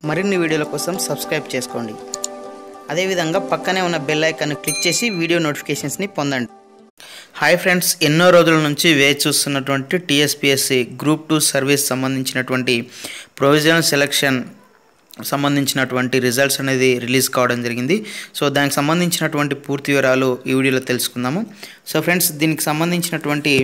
మరిన్ని వీడియోల కోసం సబ్స్క్రైబ్ చేసుకోండి అదేవిధంగా పక్కనే ఉన్న బెల్ ఐకాన్ క్లిక్ చేసి వీడియో నోటిఫికేషన్స్ని పొందండి హాయ్ ఫ్రెండ్స్ ఎన్నో రోజుల నుంచి వేచి చూస్తున్నటువంటి టీఎస్పిఎస్సి గ్రూప్ టూ సర్వీస్ సంబంధించినటువంటి ప్రొవిజనల్ సెలక్షన్ సంబంధించినటువంటి రిజల్ట్స్ అనేది రిలీజ్ కావడం జరిగింది సో దానికి సంబంధించినటువంటి పూర్తి వివరాలు ఈ వీడియోలో తెలుసుకుందాము సో ఫ్రెండ్స్ దీనికి సంబంధించినటువంటి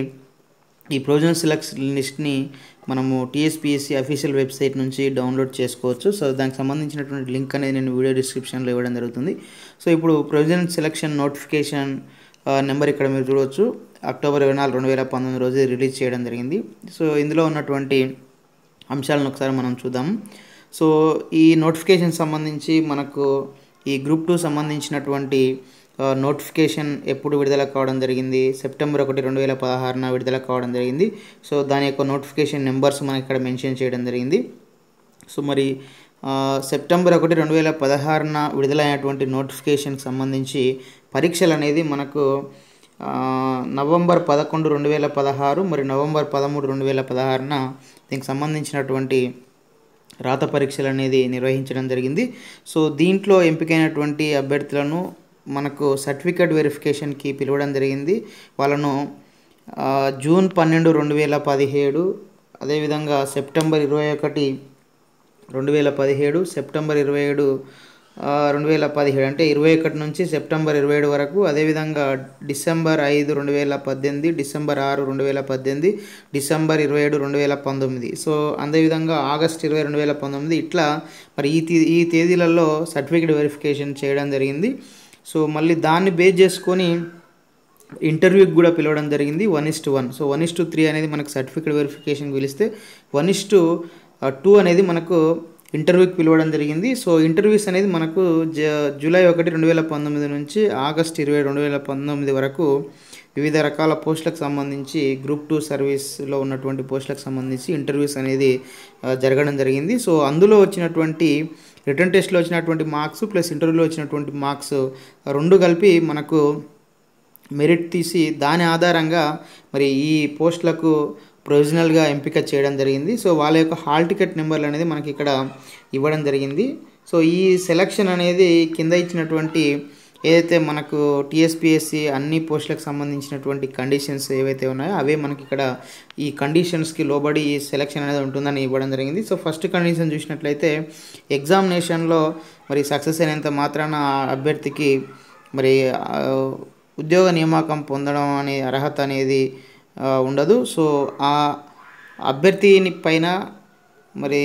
ఈ ప్రొవిజనల్ సెలక్షన్ లిస్ట్ని మనము టీఎస్పిఎస్సి అఫీషియల్ వెబ్సైట్ నుంచి డౌన్లోడ్ చేసుకోవచ్చు సో దానికి సంబంధించినటువంటి లింక్ అనేది నేను వీడియో డిస్క్రిప్షన్లో ఇవ్వడం జరుగుతుంది సో ఇప్పుడు ప్రొవిజనల్ సెలక్షన్ నోటిఫికేషన్ నెంబర్ ఇక్కడ మీరు చూడవచ్చు అక్టోబర్ ఇరవై నాలుగు రెండు వేల పంతొమ్మిది రోజు రిలీజ్ చేయడం జరిగింది సో ఇందులో ఉన్నటువంటి అంశాలను ఒకసారి మనం చూద్దాం సో ఈ నోటిఫికేషన్ సంబంధించి మనకు ఈ గ్రూప్ టూ సంబంధించినటువంటి నోటిఫికేషన్ ఎప్పుడు విడుదల కావడం జరిగింది సెప్టెంబర్ ఒకటి రెండు వేల పదహారున విడుదల కావడం జరిగింది సో దాని యొక్క నోటిఫికేషన్ నెంబర్స్ మనకి ఇక్కడ మెన్షన్ చేయడం జరిగింది సో మరి ఆ, సెప్టెంబర్ ఒకటి రెండు వేల పదహారున విడుదలైనటువంటి నోటిఫికేషన్కి సంబంధించి పరీక్షలు అనేది మనకు ఆ, నవంబర్ పదకొండు రెండు వేల పదహారు మరి నవంబర్ పదమూడు రెండు వేల పదహారున దీనికి సంబంధించినటువంటి రాత పరీక్షలు అనేది నిర్వహించడం జరిగింది సో దీంట్లో ఎంపికైనటువంటి అభ్యర్థులను మనకు సర్టిఫికేట్ వెరిఫికేషన్కి పిలవడం జరిగింది వాళ్ళను ఆ, జూన్ పన్నెండు రెండు వేల పదిహేడు అదేవిధంగా సెప్టెంబర్ ఇరవై ఒకటి రెండు వేల పదిహేడు సెప్టెంబర్ ఇరవై ఏడు ఆ, రెండు వేల పదిహేడు అంటే ఇరవై ఒకటి నుంచి సెప్టెంబర్ ఇరవై ఏడు వరకు అదేవిధంగా డిసెంబర్ ఐదు రెండు వేల పద్దెనిమిది డిసెంబర్ ఆరు రెండు వేల పద్దెనిమిది డిసెంబర్ ఇరవై ఏడు రెండు వేల పంతొమ్మిది సో అదేవిధంగా ఆగస్ట్ ఇరవై రెండు వేల పంతొమ్మిది ఇట్లా మరి ఈ తీ- ఈ తేదీలలో సర్టిఫికేట్ వెరిఫికేషన్ చేయడం జరిగింది సో మళ్ళీ దాన్ని బేస్ చేసుకొని ఇంటర్వ్యూకి కూడా పిలవడం జరిగింది one is to one so one is to three అనేది మనకు సర్టిఫికేట్ వెరిఫికేషన్ పిలిస్తే వన్ ఇస్ టు టూ అనేది మనకు ఇంటర్వ్యూకి పిలవడం జరిగింది సో ఇంటర్వ్యూస్ అనేది మనకు జ జూలై ఒకటి రెండు వేల పంతొమ్మిది నుంచి ఆగస్ట్ ఇరవై రెండు వేల పంతొమ్మిది వరకు వివిధ రకాల పోస్టులకు సంబంధించి గ్రూప్ టూ సర్వీస్లో ఉన్నటువంటి పోస్టులకు సంబంధించి ఇంటర్వ్యూస్ అనేది ఆ, జరగడం జరిగింది సో అందులో వచ్చినటువంటి రిటర్న్ టెస్ట్లో వచ్చినటువంటి మార్క్స్ ప్లస్ ఇంటర్వ్యూలో వచ్చినటువంటి మార్క్స్ రెండు కలిపి మనకు మెరిట్ తీసి దాని ఆధారంగా మరి ఈ పోస్టులకు ప్రొవిజనల్గా ఎంపిక చేయడం జరిగింది సో వాళ్ళ యొక్క హాల్ టికెట్ నెంబర్లు అనేది మనకి ఇక్కడ ఇవ్వడం జరిగింది సో ఈ సెలక్షన్ అనేది కింద ఇచ్చినటువంటి ఏదైతే మనకు టీఎస్పిఎస్సి అన్ని పోస్టులకు సంబంధించినటువంటి కండిషన్స్ ఏవైతే ఉన్నాయో అవే మనకి ఇక్కడ ఈ కండిషన్స్కి లోబడి ఈ సెలక్షన్ అనేది ఉంటుందని ఇవ్వడం జరిగింది సో ఫస్ట్ కండిషన్ చూసినట్లయితే ఎగ్జామినేషన్లో మరి సక్సెస్ అయినంత మాత్రాన ఆ అభ్యర్థికి మరి ఆ, ఉద్యోగ నియామకం పొందడం అనే అర్హత అనేది ఆ, ఉండదు సో ఆ అభ్యర్థిని పైన మరి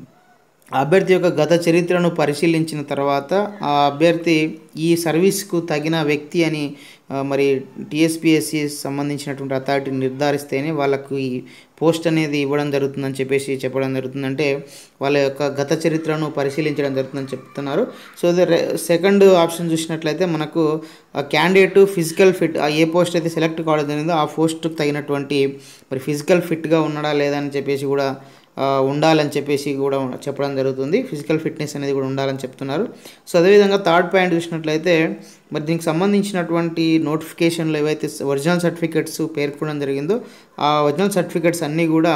ఆ అభ్యర్థి యొక్క గత చరిత్రను పరిశీలించిన తర్వాత ఆ అభ్యర్థి ఈ సర్వీస్కు తగిన వ్యక్తి అని ఆ, మరి టీఎస్పిఎస్సి సంబంధించినటువంటి అథారిటీ నిర్ధారిస్తేనే వాళ్ళకు ఈ పోస్ట్ అనేది ఇవ్వడం జరుగుతుందని చెప్పేసి చెప్పడం జరుగుతుంది అంటే వాళ్ళ యొక్క గత చరిత్రను పరిశీలించడం జరుగుతుందని చెప్తున్నారు సో సెకండ్ ఆప్షన్ చూసినట్లయితే మనకు క్యాండిడేట్ ఫిజికల్ ఫిట్ ఏ పోస్ట్ అయితే సెలెక్ట్ కావడం జరిగిందో ఆ పోస్ట్కి తగినటువంటి మరి ఫిజికల్ ఫిట్గా ఉన్నాడా లేదా అని చెప్పేసి కూడా ఆ, ఉండాలని చెప్పేసి కూడా చెప్పడం జరుగుతుంది ఫిజికల్ ఫిట్నెస్ అనేది కూడా ఉండాలని చెప్తున్నారు సో అదేవిధంగా థర్డ్ పాయింట్ చూసినట్లయితే మరి దీనికి సంబంధించినటువంటి నోటిఫికేషన్లు ఏవైతే ఒరిజినల్ సర్టిఫికెట్స్ పేర్కొనడం జరిగిందో ఆ ఒరిజినల్ సర్టిఫికెట్స్ అన్నీ కూడా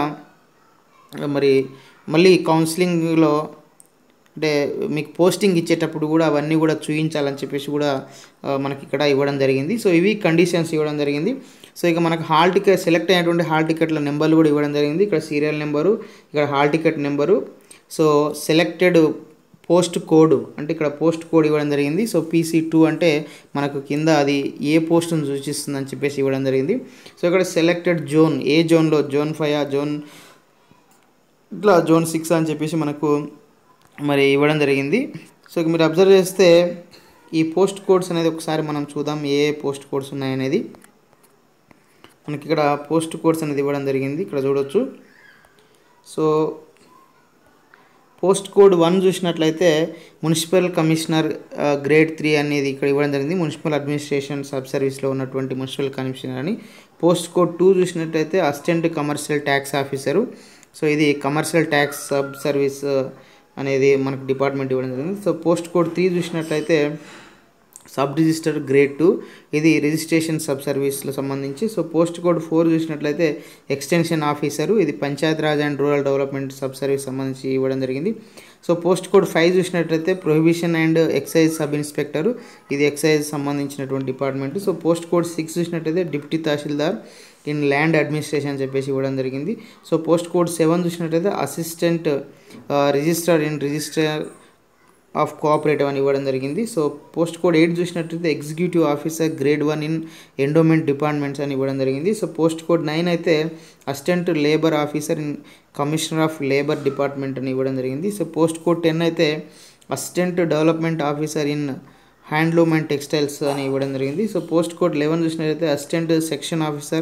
మరి మళ్ళీ కౌన్సిలింగ్లో అంటే మీకు పోస్టింగ్ ఇచ్చేటప్పుడు కూడా అవన్నీ కూడా చూపించాలని చెప్పేసి కూడా ఆ, మనకి ఇక్కడ ఇవ్వడం జరిగింది సో ఇవి కండిషన్స్ ఇవ్వడం జరిగింది సో ఇక మనకు హాల్ టికెట్ సెలెక్ట్ అయినటువంటి హాల్ టికెట్ల నెంబర్లు కూడా ఇవ్వడం జరిగింది ఇక్కడ సీరియల్ నెంబరు ఇక్కడ hall ticket number so selected post code అంటే ఇక్కడ పోస్ట్ కోడ్ ఇవ్వడం జరిగింది సో పీసీ టూ అంటే మనకు కింద అది ఏ పోస్ట్ను సూచిస్తుందని చెప్పేసి ఇవ్వడం జరిగింది సో ఇక్కడ సెలెక్టెడ్ జోన్ ఏ జోన్లో జోన్ ఫైవ్ జోన్ ఇట్లా జోన్ సిక్స్ అని చెప్పేసి మనకు మరి ఇవ్వడం జరిగింది సో ఇక మీరు అబ్జర్వ్ చేస్తే ఈ పోస్ట్ కోడ్స్ అనేది ఒకసారి మనం చూద్దాం ఏ ఏ పోస్ట్ కోడ్స్ ఉన్నాయనేది మనకి ఇక్కడ పోస్ట్ కోడ్స్ అనేది ఇవ్వడం జరిగింది ఇక్కడ చూడొచ్చు సో పోస్ట్ కోడ్ వన్ చూసినట్లయితే మున్సిపల్ కమిషనర్ ఆ, గ్రేడ్ త్రీ అనేది ఇక్కడ ఇవ్వడం జరిగింది మున్సిపల్ అడ్మినిస్ట్రేషన్ సబ్ సర్వీస్లో ఉన్నటువంటి మున్సిపల్ కమిషనర్ అని పోస్ట్ కోడ్ టూ చూసినట్లయితే assistant commercial tax officer so ఇది కమర్షియల్ ట్యాక్స్ సబ్ సర్వీస్ అనేది మనకు డిపార్ట్మెంట్ ఇవ్వడం జరిగింది సో పోస్ట్ కోడ్ త్రీ చూసినట్లయితే సబ్ రిజిస్టర్ గ్రేడ్ టూ ఇది రిజిస్ట్రేషన్ సబ్ సర్వీస్లో సంబంధించి సో పోస్ట్ కోడ్ ఫోర్ చూసినట్లయితే ఎక్స్టెన్షన్ ఆఫీసరు ఇది panchayat raj and rural development sub service సంబంధించి ఇవ్వడం జరిగింది సో పోస్ట్ కోడ్ ఫైవ్ చూసినట్లయితే prohibition and excise sub inspector ఇది ఎక్సైజ్ సంబంధించినటువంటి department so post code six చూసినట్లయితే deputy tahsildar in land administration అని చెప్పేసి ఇవ్వడం జరిగింది సో పోస్ట్ కోడ్ సెవెన్ చూసినట్లయితే assistant register in register of cooperative అని ఇవ్వడం జరిగింది సో పోస్ట్ కోడ్ ఎయిట్ చూసినట్లయితే executive officer grade one in endowment departments అని ఇవ్వడం జరిగింది సో పోస్ట్ కోడ్ నైన్ అయితే assistant labour officer in commissioner of labour department అని ఇవ్వడం జరిగింది సో పోస్ట్ కోడ్ టెన్ అయితే assistant development officer in handloom and textiles అని ఇవ్వడం జరిగింది సో పోస్ట్ కోడ్ లెవెన్ చూసినట్లయితే assistant section officer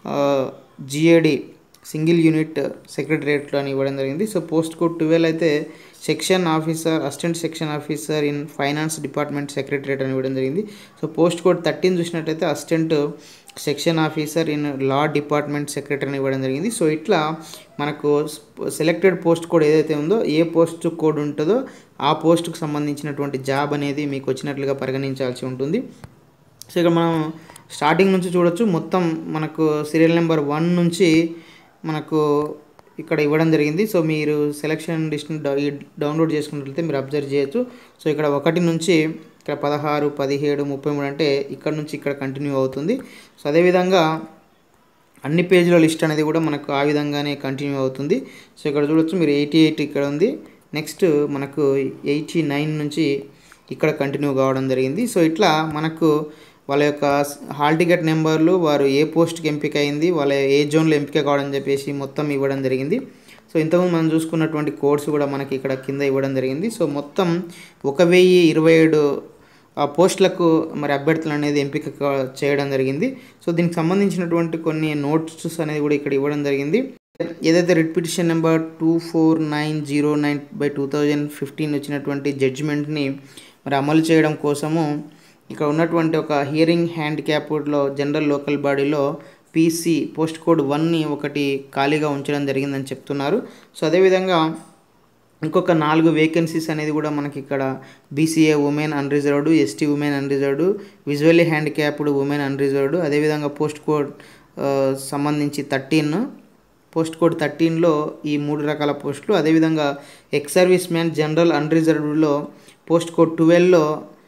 GAD single unit సెక్రటరియట్లో అని ఇవ్వడం జరిగింది సో పోస్ట్ కోడ్ ట్వెల్వ్ అయితే section officer assistant section officer in finance department secretariat అని ఇవ్వడం జరిగింది సో పోస్ట్ కోడ్ థర్టీన్ చూసినట్లయితే assistant section officer in law department secretary అని ఇవ్వడం జరిగింది సో ఇట్లా మనకు సెలెక్టెడ్ పోస్ట్ కోడ్ ఏదైతే ఉందో ఏ పోస్ట్ కోడ్ ఉంటుందో ఆ పోస్ట్కు సంబంధించినటువంటి జాబ్ అనేది మీకు వచ్చినట్లుగా పరిగణించాల్సి ఉంటుంది సో ఇక్కడ మనం స్టార్టింగ్ నుంచి చూడొచ్చు మొత్తం మనకు సీరియల్ నెంబర్ వన్ నుంచి మనకు ఇక్కడ ఇవ్వడం జరిగింది సో మీరు సెలక్షన్ లిస్ట్ని డౌన్లోడ్ చేసుకున్నట్లయితే మీరు అబ్జర్వ్ చేయొచ్చు సో ఇక్కడ ఒకటి నుంచి ఇక్కడ పదహారు పదిహేడు ముప్పై మూడు అంటే ఇక్కడ నుంచి ఇక్కడ కంటిన్యూ అవుతుంది సో అదేవిధంగా అన్ని పేజీల లిస్ట్ అనేది కూడా మనకు ఆ విధంగానే కంటిన్యూ అవుతుంది సో ఇక్కడ చూడొచ్చు మీరు ఎయిటీ ఎయిట్ ఇక్కడ ఉంది నెక్స్ట్ మనకు ఎయిటీ నైన్ నుంచి ఇక్కడ కంటిన్యూ కావడం జరిగింది సో ఇట్లా మనకు వాళ్ళ యొక్క హాల్ టికెట్ నెంబర్లు వారు ఏ పోస్ట్కి ఎంపిక అయింది వాళ్ళ ఏ జోన్లో ఎంపిక కావడం చెప్పేసి మొత్తం ఇవ్వడం జరిగింది సో ఇంతకుముందు మనం చూసుకున్నటువంటి కోడ్స్ కూడా మనకి ఇక్కడ కింద ఇవ్వడం జరిగింది సో మొత్తం ఒక వెయ్యి ఇరవై ఏడు పోస్టులకు మరి అభ్యర్థులు అనేది ఎంపిక చేయడం జరిగింది సో దీనికి సంబంధించినటువంటి కొన్ని నోట్స్ అనేది కూడా ఇక్కడ ఇవ్వడం జరిగింది ఏదైతే writ petition number two four nine zero nine by two thousand fifteen వచ్చినటువంటి జడ్జిమెంట్ని మరి అమలు చేయడం కోసము ఇక్కడ ఉన్నటువంటి ఒక హియరింగ్ హ్యాండిక్యాప్డ్లో జనరల్ లోకల్ బాడీలో పీసీ పోస్ట్ కోడ్ వన్ని ఒకటి ఖాళీగా ఉంచడం జరిగిందని చెప్తున్నారు సో అదేవిధంగా ఇంకొక నాలుగు వేకెన్సీస్ అనేది కూడా మనకి ఇక్కడ BCA women unreserved ST women unreserved visually handicapped women unreserved అదేవిధంగా పోస్ట్ కోడ్ సంబంధించి థర్టీన్ పోస్ట్ కోడ్ థర్టీన్లో ఈ మూడు రకాల పోస్టులు అదేవిధంగా ఎక్స్ సర్వీస్ మ్యాన్ జనరల్ అన్రిజర్వ్డ్లో పోస్ట్ కోడ్ ట్వెల్వ్లో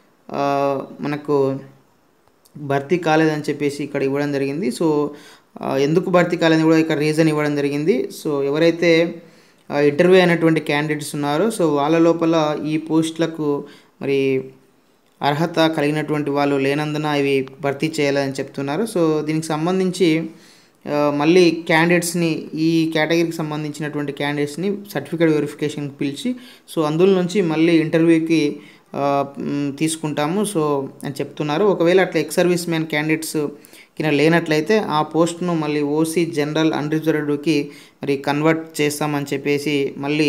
మనకు భర్తీ కాలేదని చెప్పేసి ఇక్కడ ఇవ్వడం జరిగింది సో ఎందుకు భర్తీ కాలేదని కూడా ఇక్కడ రీజన్ ఇవ్వడం జరిగింది సో ఎవరైతే ఇంటర్వ్యూ అయినటువంటి క్యాండిడేట్స్ ఉన్నారో సో వాళ్ళ లోపల ఈ పోస్టులకు మరి అర్హత కలిగినటువంటి వాళ్ళు లేనందున ఇవి భర్తీ చేయాలని చెప్తున్నారు సో దీనికి సంబంధించి మళ్ళీ క్యాండిడేట్స్ని ఈ కేటగిరీకి సంబంధించినటువంటి క్యాండిడేట్స్ని సర్టిఫికేట్ వెరిఫికేషన్ పిలిచి సో అందులో నుంచి మళ్ళీ ఇంటర్వ్యూకి తీసుకుంటాము సో అని చెప్తున్నారు ఒకవేళ అట్లా ఎక్స్ సర్వీస్ మ్యాన్ క్యాండిడేట్స్ కింద లేనట్లయితే ఆ పోస్ట్ను మళ్ళీ ఓసీ జనరల్ అన్రిజర్వ్డ్కి మరి కన్వర్ట్ చేస్తామని చెప్పేసి మళ్ళీ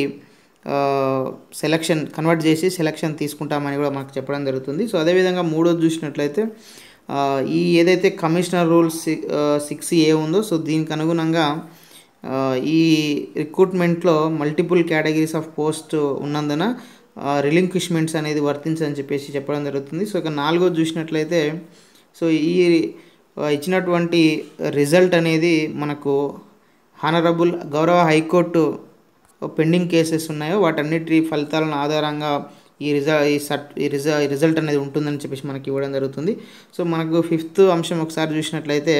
సెలక్షన్ కన్వర్ట్ చేసి సెలక్షన్ తీసుకుంటామని కూడా మనకు చెప్పడం జరుగుతుంది సో అదేవిధంగా మూడోది చూసినట్లయితే ఈ ఏదైతే కమిషనర్ రూల్ సిక్స్ ఏ ఉందో సో దీనికి అనుగుణంగా ఈ రిక్రూట్మెంట్లో మల్టిపుల్ కేటగిరీస్ ఆఫ్ పోస్ట్ ఉన్నందున రిలింక్విష్మెంట్స్ అనేది వర్తించని చెప్పేసి చెప్పడం జరుగుతుంది సో ఇక నాలుగోది చూసినట్లయితే సో ఈ ఇచ్చినటువంటి రిజల్ట్ అనేది మనకు హానరబుల్ గౌరవ హైకోర్టు పెండింగ్ కేసెస్ ఉన్నాయో వాటన్నిటి ఫలితాలను ఆధారంగా ఈ రిజల్ ఈ సర్ట్ ఈ రిజ రిజల్ట్ అనేది ఉంటుందని చెప్పేసి మనకి ఇవ్వడం జరుగుతుంది సో మనకు ఫిఫ్త్ అంశం ఒకసారి చూసినట్లయితే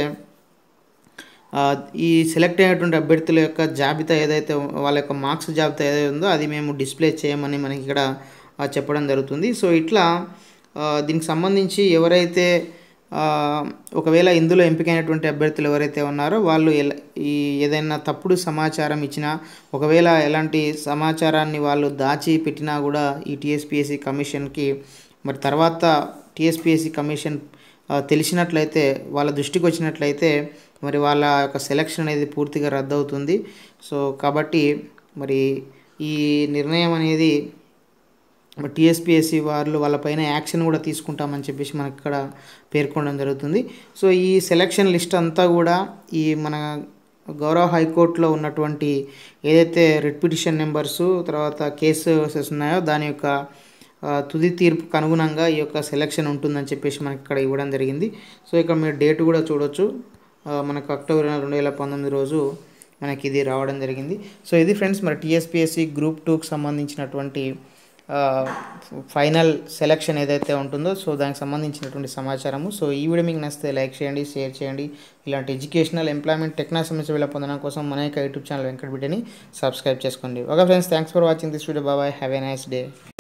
ఈ సెలెక్ట్ అయినటువంటి అభ్యర్థుల యొక్క జాబితా ఏదైతే వాళ్ళ యొక్క మార్క్స్ జాబితా ఏదైతే ఉందో అది మేము డిస్ప్లే చేయమని మనకి ఇక్కడ చెప్పడం జరుగుతుంది సో ఇట్లా దీనికి సంబంధించి ఎవరైతే ఒకవేళ ఇందులో ఎంపికైనటువంటి అభ్యర్థులు ఎవరైతే ఉన్నారో వాళ్ళు ఈ ఏదైనా తప్పుడు సమాచారం ఇచ్చినా ఒకవేళ ఎలాంటి సమాచారాన్ని వాళ్ళు దాచి పెట్టినా కూడా ఈ టీఎస్పిఎస్సి కమిషన్కి మరి తర్వాత టీఎస్పిఎస్సి కమిషన్ తెలిసినట్లయితే వాళ్ళ దృష్టికి వచ్చినట్లయితే మరి వాళ్ళ యొక్క సెలక్షన్ అనేది పూర్తిగా రద్దవుతుంది సో కాబట్టి మరి ఈ నిర్ణయం అనేది టీఎస్పిఎస్సి వాళ్ళు వాళ్ళపైన యాక్షన్ కూడా తీసుకుంటామని చెప్పేసి మనకి ఇక్కడ పేర్కొనడం జరుగుతుంది సో ఈ సెలక్షన్ లిస్ట్ అంతా కూడా ఈ మన గౌరవ హైకోర్టులో ఉన్నటువంటి ఏదైతే రిట్ పిటిషన్ నెంబర్స్ తర్వాత కేసెస్ ఉన్నాయో దాని యొక్క ఆ, తుది తీర్పుకు అనుగుణంగా ఈ యొక్క సెలక్షన్ ఉంటుందని చెప్పేసి మనకి ఇక్కడ ఇవ్వడం జరిగింది సో ఇక్కడ మీరు డేట్ కూడా చూడొచ్చు ఆ, మనకు అక్టోబర్ రెండు వేల పంతొమ్మిది రోజు మనకి ఇది రావడం జరిగింది సో ఇది ఫ్రెండ్స్ మరి టీఎస్పిఎస్సి గ్రూప్ టూకి సంబంధించినటువంటి ఆ, ఫైనల్ సెలక్షన్ ఏదైతే ఉంటుందో సో దానికి సంబంధించినటువంటి సమాచారము సో ఈ వీడియో మీకు నచ్చితే లైక్ చేయండి షేర్ చేయండి ఇలాంటి ఎడ్యుకేషనల్ ఎంప్లాయ్మెంట్ టెక్నాలజీ సమస్య వీళ్ళ పొందడం కోసం మన యొక్క యూట్యూబ్ ఛానల్ వెంకట బిడ్డని సబ్స్క్రైబ్ చేసుకోండి okay friends thanks for watching this video బాబాయ్ హ్యావ్ ఎ నైస్ డే